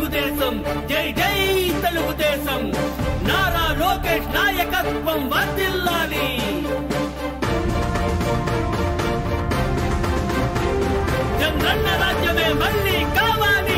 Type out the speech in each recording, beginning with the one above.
తెలుగుదేశం జై జై తెలుగుదేశం నారా లోకేష్ నాయకత్వం వర్దిల్లాలి చంద్రన్న రాజ్యమే మళ్ళీ కావాలి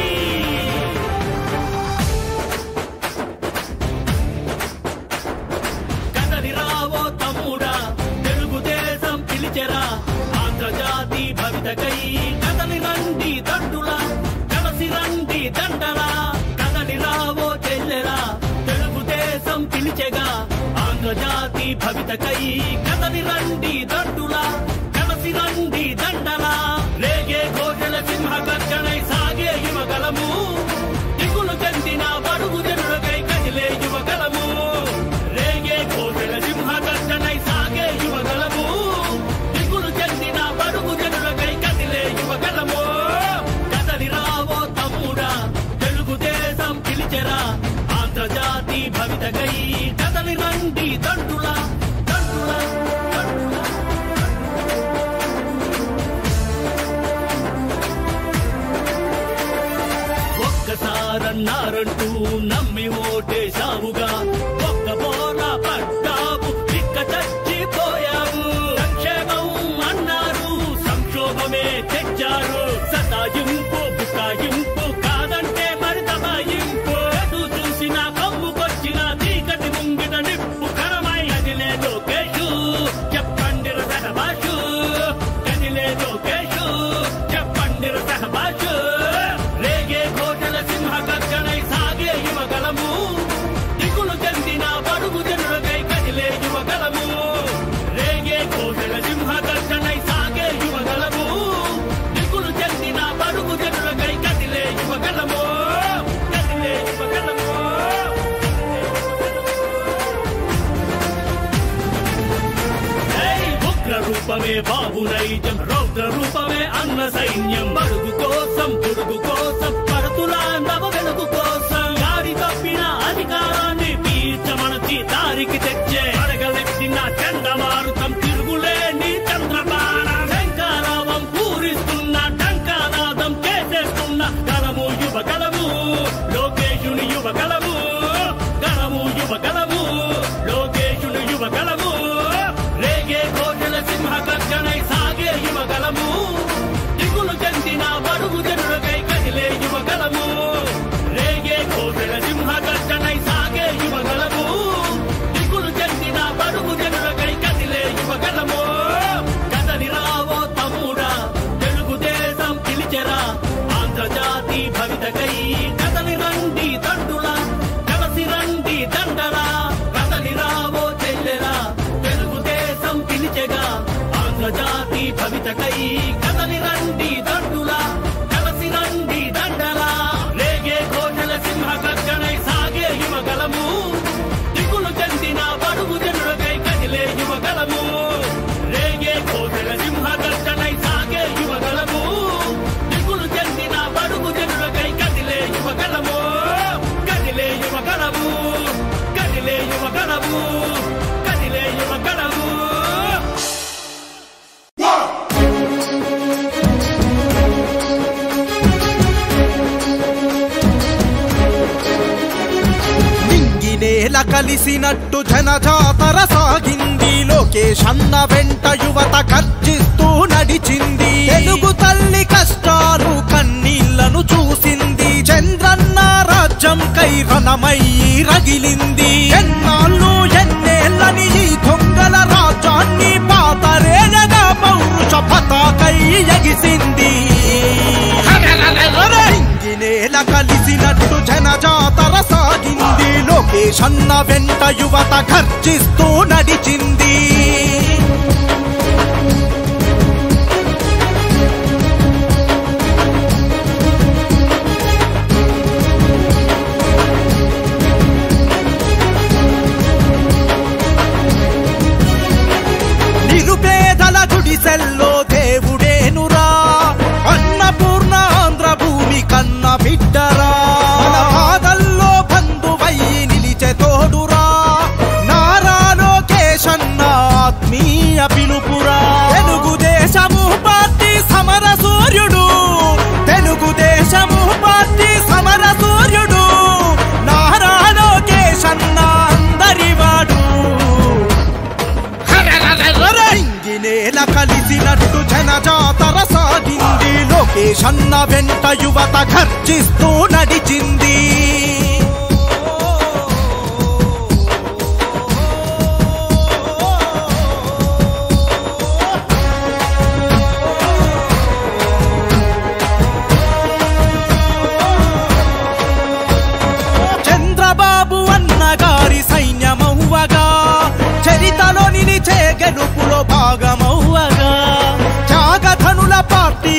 కదలి రావో తమ్ముడా తెలుగుదేశం పిలిచెరా ఆంధ్రజాతి భవితకై కదలి రండి దండులా కలసి రండి దండలా కదలి రావో చెల్లెరా తెలుగుదేశం పిలిచెగా ఆంధ్రజాతి భవితకై కదలి రండి దండులా కలసి రండి దండలా రేగే ఘోషల సింహ గర్జనై సాగే యువగలము దిగులు చెందిన బడుగు జనులకై కదిలే యువగలము రేగే ఘోషల సింహ గర్జనై సాగే యువగలము దిగులు చెందిన బడుగు జనులకై కదిలే యువగలము కదలి రావో తమ్ముడా తెలుగుదేశం పిలిచెరా ఆంధ్రజాతి భవితకై కదలి రండి దండులా దండులా దండులా ఒక్కసారన్నారంటూ నమ్మి ఓటేశావుగా ఒక్క బోల పడ్డావు ఇక్క చచ్చిపోయావు సంక్షేమం అన్నారు సంక్షోభమే తెచ్చారు సతాయింపు బుకాయింపు కాదంటే మరి దబాయింపు ఎటు చూసిన కమ్ముకొచ్చిన చీకటి ముంగిట నిప్పు కరమై అదిలే లోకేషు చెప్పండి సహబాషు కదిలే లోకేషు చెప్పండి సహబాషు రేగే కోటల సింహ గర్జనై సాగే యువగలము దిగులు చెందిన బడుగు జనులకై కదిలే యువగలము రేగే కోటల సింహ గర్జనై సాగే యువగలము దిగులు చెందిన బడుగు జనులకై కదిలే యువగలము కదిలే యువగలము ఏయ్ ఉగ్ర రూపమే బాబు నైజం రౌద్ర రూపమే అన్న సైన్యం బడుగు కోసం పురుగు కోసం పడుతుల నవ వెలుగు కోసం గాడి తప్పిన అధికారాన్ని పీల్చమనచి దారికి తెచ్చే అడగలెత్తిన చండమారుతం తిరుగులేని చంద్రబాణ శంకారావం పూరిస్తున్న టంకానాదం చేసేస్తున్న గలము యువగలము లోకేశుని యువగలము గలము యువగలము లోకేశుని యువగలము రేగే కోటల సింహ గర్జనై సాగే యువగలము దిగులు చెందిన బడుగు జనులకై కదిలే యువగలము రేగే కోటల సింహ గర్జనై సాగే యువగలము దిగులు చెందిన బడుగు జనులకై కదిలే యువగలము కదలి రావో తమ్ముడా తెలుగుదేశం పిలిచెరా ఆంధ్రజాతి భవితకై కదలి రండి దండులా కలసి రండి దండలా కదలి రావో చెల్లెరా తెలుగుదేశం పిలిచెగా ఆంధ్రజాతి భవితకై కదలి రండి దండులా కలసి రండి దండలా రేగే కోటల సింహ గర్జనై సాగే యువగలము దిగులు చెందిన బడుగు జనులకై కదిలే యువగలము రేగే కోటల సింహ గర్జనై సాగే యువగలము దిగులు చెందిన బడుగు జనులకై కదిలే యువగలము కదిలే యువగలము కదిలే యువగలము కదిలే యువగలము నింగినేల కలిసినట్టు జనజాతర సాగింది లోకేష్ అన్న వెంట యువత గర్జిస్తూ నడిచింది తెలుగు తల్లి కష్టాలు కన్నీళ్లను చూసింది చంద్రన్న రాజ్యం కై రణమయ్యి రగిలింది ఎన్నాళ్ళు ఎన్నేళ్ళని ఈ దొంగల రాజ్యాన్ని పాతరేయగా పౌరుష పతాకై ఎగిసింది నేల కలిసినట్టు జనజాతర సాగింది లోకేష్ అన్న వెంట యువత గర్జిస్తూ నడిచింది నిరుపేదల గుడిసెల్లో దేవుడేనురా అన్నపూర్ణ ఆంధ్ర భూమి కన్న బిడ్డరా మన బాధల్లో బంధువై నిలిచే తోడురా నారా లోకేశన్న ఆత్మీయ వెంట యువత గర్జిస్తూ నడిచింది చంద్రబాబు అన్నగారి సైన్యమవ్వగా చరితలో నిలిచే గెలుపులో భాగమవ్వగా త్యాగధనుల పార్టీ